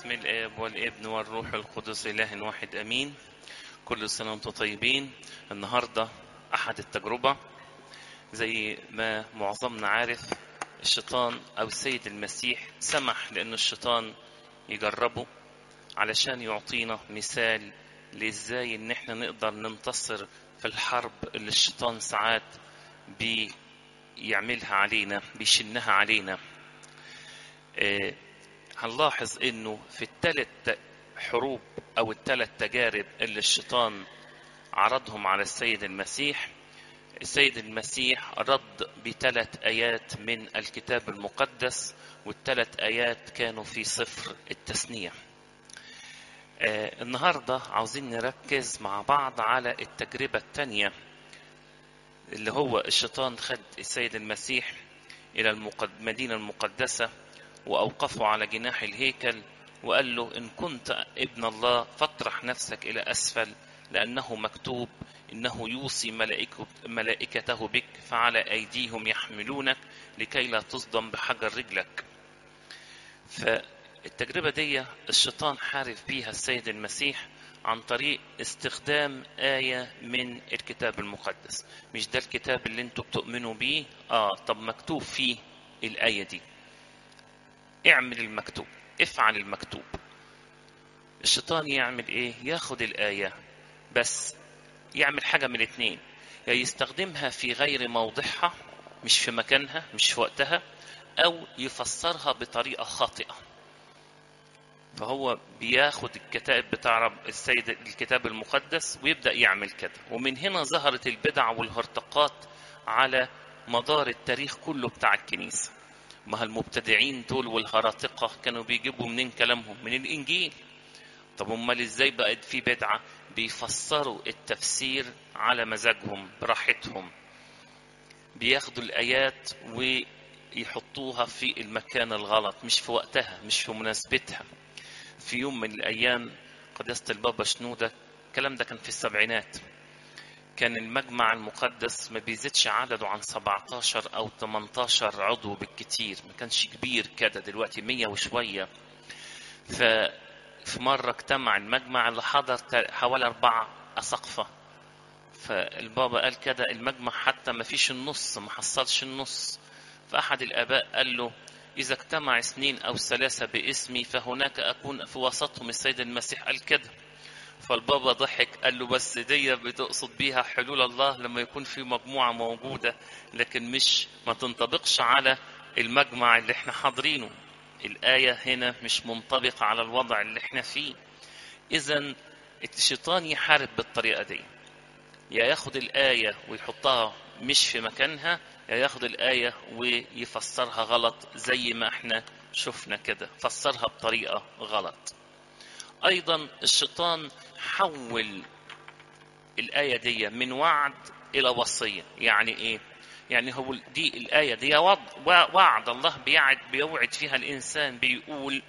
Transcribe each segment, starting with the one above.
بسم الآب والابن والروح القدس إله واحد أمين كل سنة وانتم طيبين النهاردة أحد التجربة زي ما معظمنا عارف الشيطان أو السيد المسيح سمح لأن الشيطان يجربه علشان يعطينا مثال لإزاي إن إحنا نقدر ننتصر في الحرب اللي الشيطان ساعات بيعملها علينا بيشنها علينا آه، هنلاحظ انه في الثلاث حروب او الثلاث تجارب اللي الشيطان عرضهم على السيد المسيح السيد المسيح رد بثلاث ايات من الكتاب المقدس والثلاث ايات كانوا في سفر التثنيه آه النهارده عاوزين نركز مع بعض على التجربه الثانيه اللي هو الشيطان خد السيد المسيح الى المقد- المدينه المقدسه وأوقفه على جناح الهيكل وقال له إن كنت ابن الله فاطرح نفسك إلى أسفل لأنه مكتوب إنه يوصي ملائكه ملائكته بك فعلى أيديهم يحملونك لكي لا تصدم بحجر رجلك فالتجربة دي الشيطان حارب بيها السيد المسيح عن طريق استخدام آية من الكتاب المقدس مش ده الكتاب اللي انتوا بتؤمنوا بيه اه طب مكتوب فيه الآية دي اعمل المكتوب افعل المكتوب الشيطان يعمل ايه ياخد الآية بس يعمل حاجة من الاتنين يا يستخدمها في غير موضعها مش في مكانها مش في وقتها او يفسرها بطريقة خاطئة فهو بياخد الكتاب بتاع رب السيد الكتاب المقدس ويبدأ يعمل كده ومن هنا ظهرت البدع والهرطقات على مدار التاريخ كله بتاع الكنيسه ما المبتدعين دول والهراطقة كانوا بيجيبوا منين كلامهم من الإنجيل طب امال ازاي بقت في بدعة بيفسروا التفسير على مزاجهم براحتهم بياخدوا الآيات ويحطوها في المكان الغلط مش في وقتها مش في مناسبتها في يوم من الأيام قداسة البابا شنودة الكلام ده كان في السبعينات كان المجمع المقدس ما بيزيدش عدده عن 17 أو 18 عضو بالكتير ما كانش كبير كده دلوقتي 100 وشوية ففي مرة اجتمع المجمع اللي حضر تا- حوالي أربعة أسقفة فالبابا قال كده المجمع حتى ما فيش النص ما حصلش النص فأحد الآباء قال له إذا اجتمع اثنين أو ثلاثة باسمي فهناك أكون في وسطهم السيد المسيح قال كده فالبابا ضحك قال له بس دي بتقصد بيها حلول الله لما يكون في مجموعة موجودة لكن مش ما تنطبقش على المجمع اللي احنا حاضرينه الآية هنا مش منطبقة على الوضع اللي احنا فيه إذا الشيطان يحارب بالطريقة دي يا ياخد الآية ويحطها مش في مكانها يا ياخد الآية ويفسرها غلط زي ما احنا شفنا كده فسرها بطريقة غلط ايضا الشيطان حول الايه دي من وعد الى وصيه يعني ايه يعني هو دي الايه دي وض- وعد الله بيعد بيوعد فيها الانسان بيقول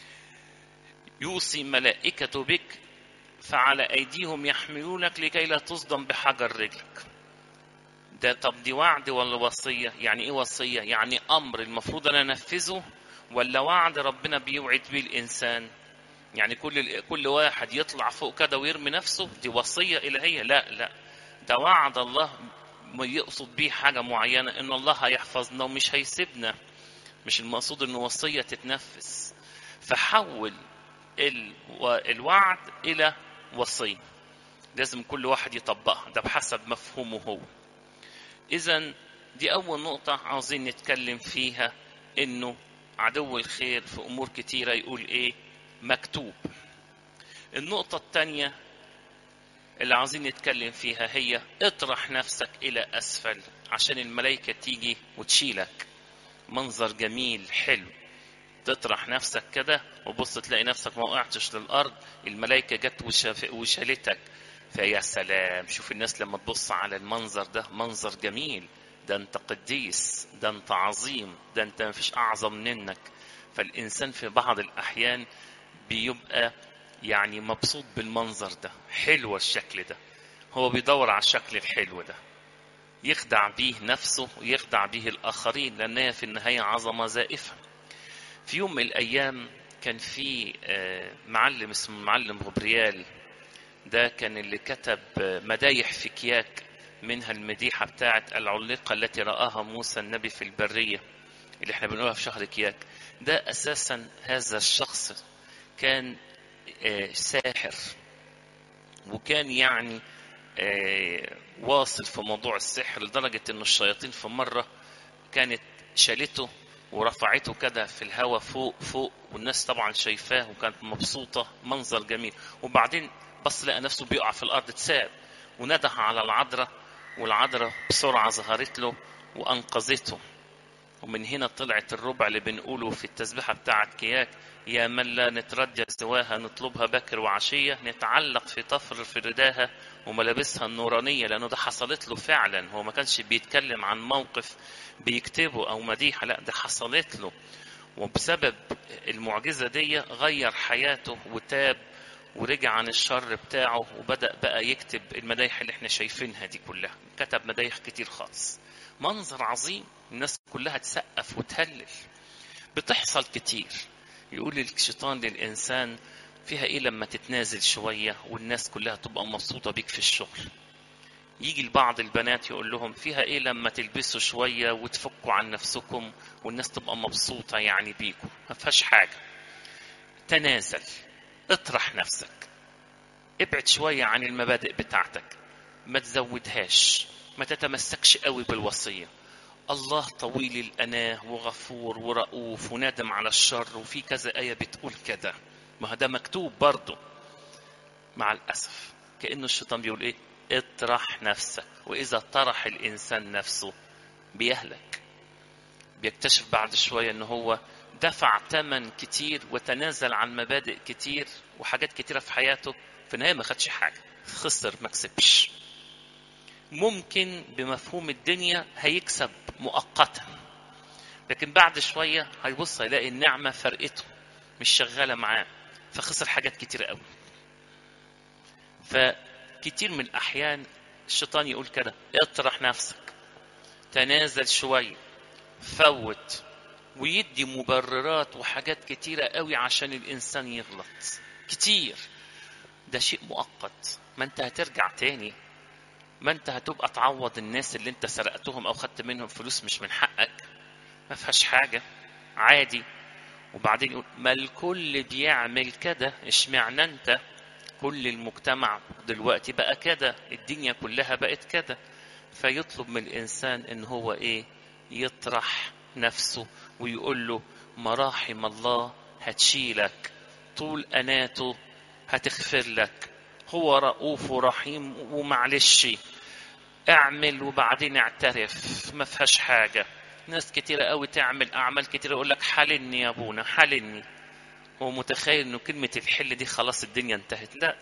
يوصي ملائكته بك فعلى ايديهم يحملونك لكي لا تصدم بحجر رجلك ده طب دي وعد ولا وصيه يعني ايه وصيه يعني امر المفروض انا انفذه ولا وعد ربنا بيوعد بيه الانسان يعني كل كل واحد يطلع فوق كده ويرمي نفسه دي وصية إلهية لا لا ده وعد الله ما يقصد بيه حاجة معينة إن الله هيحفظنا ومش هيسيبنا مش المقصود إن وصية تتنفذ فحول ال- الوعد إلى وصية لازم كل واحد يطبقها ده بحسب مفهومه هو إذا دي أول نقطة عاوزين نتكلم فيها إنه عدو الخير في أمور كتيرة يقول إيه مكتوب النقطة الثانية اللي عاوزين نتكلم فيها هي اطرح نفسك إلى أسفل عشان الملائكة تيجي وتشيلك منظر جميل حلو تطرح نفسك كده وبص تلاقي نفسك ما وقعتش للأرض الملائكة جت وشاف- وشالتك فيا سلام شوف الناس لما تبص على المنظر ده منظر جميل ده انت قديس ده انت عظيم ده انت مفيش أعظم منك فالإنسان في بعض الأحيان بيبقى يعني مبسوط بالمنظر ده حلو الشكل ده هو بيدور على الشكل الحلو ده يخدع بيه نفسه ويخدع بيه الآخرين لأنها في النهاية عظمة زائفة في يوم من الأيام كان في آه، معلم اسمه المعلم غبريال ده كان اللي كتب آه، مدايح في كياك منها المديحة بتاعت العلقة التي رآها موسى النبي في البرية اللي احنا بنقولها في شهر كياك ده أساسا هذا الشخص كان آه، ساحر وكان يعني آه، واصل في موضوع السحر لدرجة انه الشياطين في مرة كانت شالته ورفعته كده في الهواء فوق فوق والناس طبعا شايفاه وكانت مبسوطة منظر جميل وبعدين بص لقى نفسه بيقع في الأرض اتساب ونده على العذراء والعذراء بسرعة ظهرت له وأنقذته ومن هنا طلعت الربع اللي بنقوله في التسبيحة بتاعت كياك يا من لا نترجى سواها نطلبها بكر وعشية نتعلق في طفر في رداها وملابسها النورانية لأنه ده حصلت له فعلا هو ما كانش بيتكلم عن موقف بيكتبه أو مديحة لا ده حصلت له وبسبب المعجزة دي غير حياته وتاب ورجع عن الشر بتاعه وبدأ بقى يكتب المدايح اللي احنا شايفينها دي كلها كتب مدايح كتير خالص منظر عظيم الناس كلها تسقف وتهلل بتحصل كتير يقول الشيطان للإنسان فيها إيه لما تتنازل شوية والناس كلها تبقى مبسوطة بيك في الشغل يجي لبعض البنات يقول لهم فيها إيه لما تلبسوا شوية وتفكوا عن نفسكم والناس تبقى مبسوطة يعني بيكم ما فيهاش حاجة تنازل اطرح نفسك ابعد شوية عن المبادئ بتاعتك ما تزودهاش ما تتمسكش قوي بالوصية الله طويل الأناه وغفور ورؤوف ونادم على الشر وفي كذا آية بتقول كده ما ده مكتوب برضه مع الأسف كأنه الشيطان بيقول إيه اطرح نفسك وإذا طرح الإنسان نفسه بيهلك بيكتشف بعد شوية إن هو دفع ثمن كتير وتنازل عن مبادئ كتير وحاجات كتيرة في حياته في النهاية ما خدش حاجة خسر ما كسبش ممكن بمفهوم الدنيا هيكسب مؤقتا لكن بعد شوية هيبص هيلاقي النعمة فرقته مش شغالة معاه فخسر حاجات كتير قوي فكتير من الأحيان الشيطان يقول كده اطرح نفسك تنازل شوية فوت ويدي مبررات وحاجات كتيرة قوي عشان الإنسان يغلط كتير ده شيء مؤقت ما انت هترجع تاني ما انت هتبقى تعوض الناس اللي انت سرقتهم او خدت منهم فلوس مش من حقك ما فيهاش حاجة عادي وبعدين يقول ما الكل بيعمل كده اشمعنى انت كل المجتمع دلوقتي بقى كده الدنيا كلها بقت كده فيطلب من الانسان ان هو ايه يطرح نفسه ويقول له مراحم الله هتشيلك طول اناته هتغفر لك هو رؤوف ورحيم ومعلش اعمل وبعدين اعترف ما فيهاش حاجة ناس كتيرة قوي تعمل أعمال كتيرة يقول لك حلني يا أبونا حلني هو متخيل إنه كلمة الحل دي خلاص الدنيا انتهت لا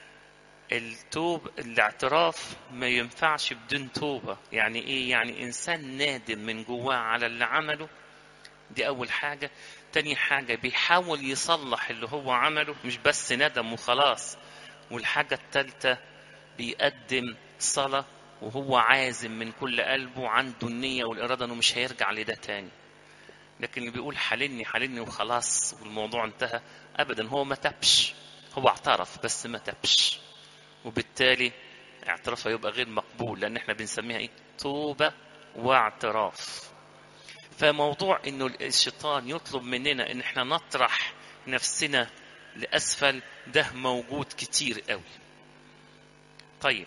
التوب الاعتراف ما ينفعش بدون توبة يعني إيه يعني إنسان نادم من جواه على اللي عمله دي أول حاجة تاني حاجة بيحاول يصلح اللي هو عمله مش بس ندم وخلاص والحاجة التالتة بيقدم صلاة وهو عازم من كل قلبه عنده النية والإرادة إنه مش هيرجع لده تاني لكن اللي بيقول حللني حللني وخلاص والموضوع انتهى أبدا هو ما تبش هو اعترف بس ما تبش وبالتالي اعترافه يبقى غير مقبول لأن احنا بنسميها ايه توبة واعتراف فموضوع انه الشيطان يطلب مننا ان احنا نطرح نفسنا لأسفل ده موجود كتير قوي طيب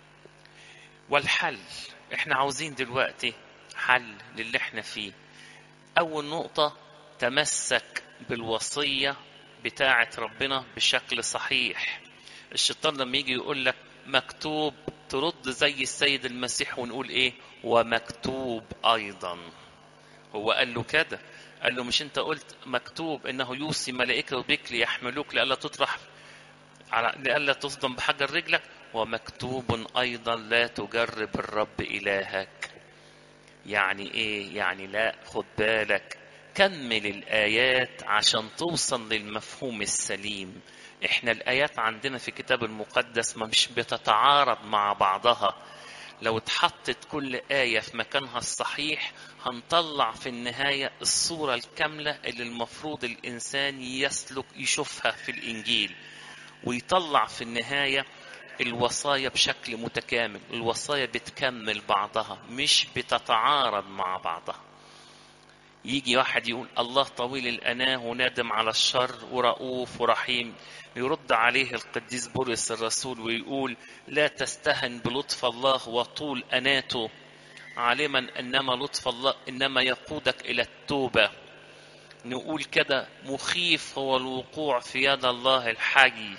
والحل احنا عاوزين دلوقتي حل للي احنا فيه اول نقطة تمسك بالوصية بتاعة ربنا بشكل صحيح الشيطان لما يجي يقول لك مكتوب ترد زي السيد المسيح ونقول ايه ومكتوب ايضا هو قال له كده قال له مش انت قلت مكتوب انه يوصي ملائكه بك ليحملوك لئلا تطرح على لئلا تصدم بحجر رجلك ومكتوب ايضا لا تجرب الرب الهك يعني ايه يعني لا خد بالك كمل الايات عشان توصل للمفهوم السليم احنا الايات عندنا في الكتاب المقدس ما مش بتتعارض مع بعضها لو اتحطت كل آية في مكانها الصحيح هنطلع في النهاية الصورة الكاملة اللي المفروض الإنسان يسلك يشوفها في الإنجيل ويطلع في النهاية الوصايا بشكل متكامل الوصايا بتكمل بعضها مش بتتعارض مع بعضها يجي واحد يقول الله طويل الأناه ونادم على الشر ورؤوف ورحيم يرد عليه القديس بولس الرسول ويقول لا تستهن بلطف الله وطول أناته عالما انما لطف الله انما يقودك الى التوبه نقول كده مخيف هو الوقوع في يد الله الحي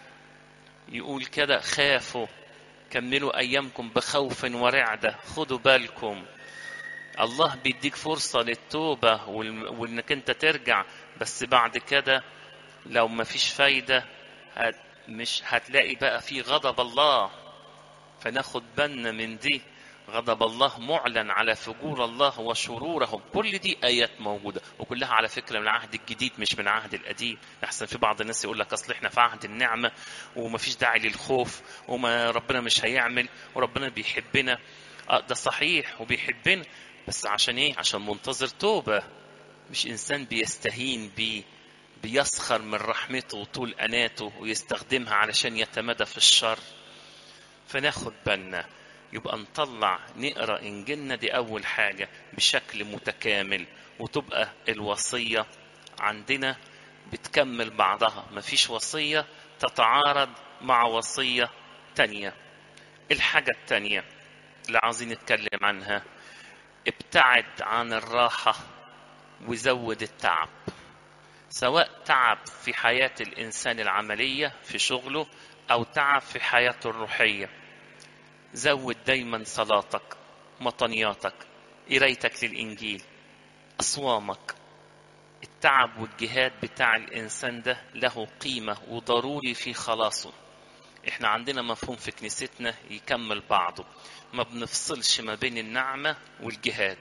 يقول كده خافوا كملوا ايامكم بخوف ورعده خدوا بالكم الله بيديك فرصه للتوبه وانك انت ترجع بس بعد كده لو ما فيش فايده هت مش هتلاقي بقى في غضب الله فناخد بالنا من دي غضب الله معلن على فجور الله وشروره كل دي آيات موجودة وكلها على فكرة من العهد الجديد مش من العهد القديم أحسن في بعض الناس يقول لك أصل إحنا في عهد النعمة ومفيش داعي للخوف وما ربنا مش هيعمل وربنا بيحبنا آه ده صحيح وبيحبنا بس عشان إيه عشان منتظر توبة مش إنسان بيستهين بيه بيسخر من رحمته وطول أناته ويستخدمها علشان يتمادى في الشر فناخد بالنا يبقى نطلع نقرا انجيلنا دي اول حاجه بشكل متكامل وتبقى الوصيه عندنا بتكمل بعضها مفيش وصيه تتعارض مع وصيه تانية الحاجه التانية اللي عاوزين نتكلم عنها ابتعد عن الراحه وزود التعب سواء تعب في حياه الانسان العمليه في شغله او تعب في حياته الروحيه زود دايما صلاتك مطنياتك قرايتك للإنجيل أصوامك التعب والجهاد بتاع الإنسان ده له قيمة وضروري في خلاصه احنا عندنا مفهوم في كنيستنا يكمل بعضه ما بنفصلش ما بين النعمة والجهاد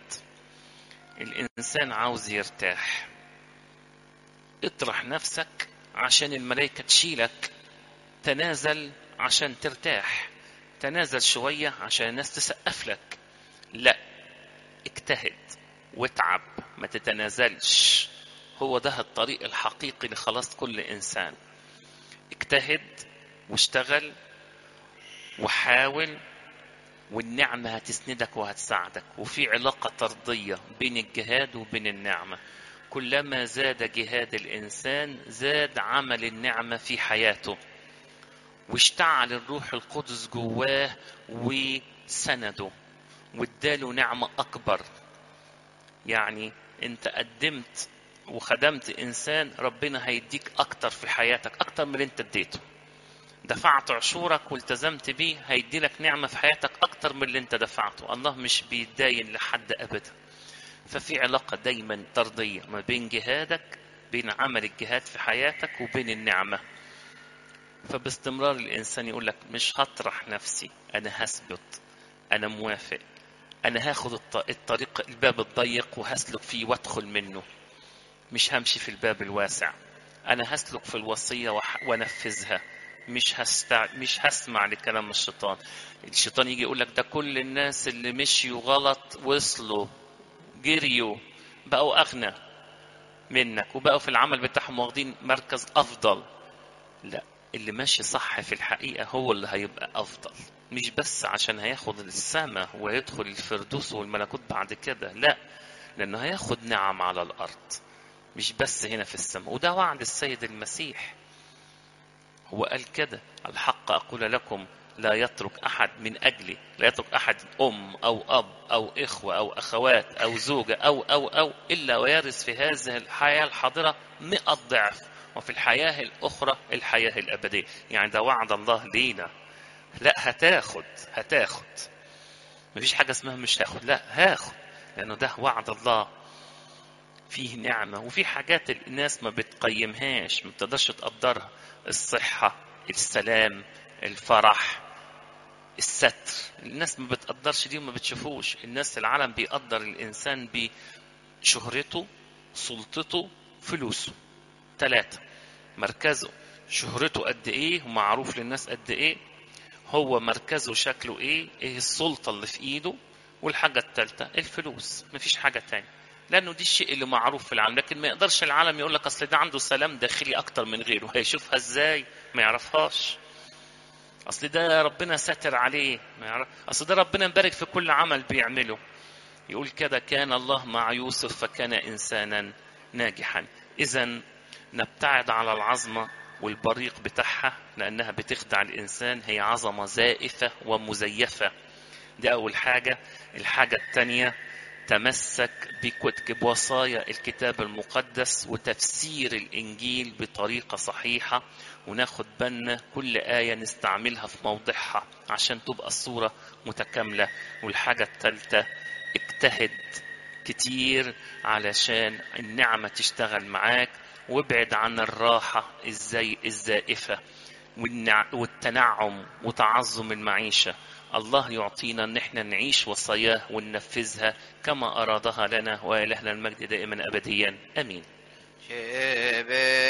الإنسان عاوز يرتاح اطرح نفسك عشان الملائكة تشيلك تنازل عشان ترتاح تنازل شوية عشان الناس تسقف لك لا اجتهد واتعب ما تتنازلش هو ده الطريق الحقيقي لخلاص كل إنسان اجتهد واشتغل وحاول والنعمة هتسندك وهتساعدك وفي علاقة طردية بين الجهاد وبين النعمة كلما زاد جهاد الإنسان زاد عمل النعمة في حياته واشتعل الروح القدس جواه وسنده واداله نعمة أكبر يعني أنت قدمت وخدمت إنسان ربنا هيديك أكتر في حياتك أكتر من اللي أنت اديته دفعت عشورك والتزمت بيه هيدي لك نعمة في حياتك أكتر من اللي أنت دفعته الله مش بيداين لحد أبدا ففي علاقة دايما طردية ما بين جهادك بين عمل الجهاد في حياتك وبين النعمة فباستمرار الإنسان يقول لك مش هطرح نفسي أنا هثبت أنا موافق أنا هاخد الطريق الباب الضيق وهسلك فيه وأدخل منه مش همشي في الباب الواسع أنا هسلك في الوصية وأنفذها مش هستع... مش هسمع لكلام الشيطان الشيطان يجي يقول لك ده كل الناس اللي مشيوا غلط وصلوا جريوا بقوا أغنى منك وبقوا في العمل بتاعهم واخدين مركز أفضل لا اللي ماشي صح في الحقيقة هو اللي هيبقى أفضل مش بس عشان هياخد السماء ويدخل الفردوس والملكوت بعد كده لا لأنه هياخد نعم على الأرض مش بس هنا في السماء وده وعد السيد المسيح هو قال كده الحق أقول لكم لا يترك أحد من أجلي لا يترك أحد أم أو أب أو إخوة أو أخوات أو زوجة أو أو أو إلا ويرث في هذه الحياة الحاضرة مئة ضعف وفي الحياة الأخرى الحياة الأبدية يعني ده وعد الله لينا لا هتاخد هتاخد مفيش حاجة اسمها مش هاخد لا هاخد لأنه ده وعد الله فيه نعمة وفي حاجات الناس ما بتقيمهاش ما بتقدرش تقدرها الصحة السلام الفرح الستر الناس ما بتقدرش دي وما بتشوفوش الناس العالم بيقدر الإنسان بشهرته سلطته فلوسه ثلاثة مركزه شهرته قد ايه ومعروف للناس قد ايه هو مركزه شكله ايه ايه السلطة اللي في ايده والحاجة الثالثة الفلوس مفيش حاجة تانية لانه دي الشيء اللي معروف في العالم لكن ما يقدرش العالم يقول لك اصل ده عنده سلام داخلي اكتر من غيره هيشوفها ازاي ما يعرفهاش اصل ده ربنا ساتر عليه ما يعرف اصل ده ربنا مبارك في كل عمل بيعمله يقول كده كان الله مع يوسف فكان انسانا ناجحا اذا نبتعد على العظمه والبريق بتاعها لانها بتخدع الانسان هي عظمه زائفه ومزيفه دي اول حاجه الحاجه الثانيه تمسك بوصايا الكتاب المقدس وتفسير الانجيل بطريقه صحيحه وناخد بالنا كل ايه نستعملها في موضعها عشان تبقى الصوره متكامله والحاجه الثالثه اجتهد كتير علشان النعمه تشتغل معاك وابعد عن الراحه ازاي الزائفه والتنعم وتعظم المعيشه الله يعطينا ان احنا نعيش وصاياه وننفذها كما ارادها لنا والهنا المجد دائما ابديا امين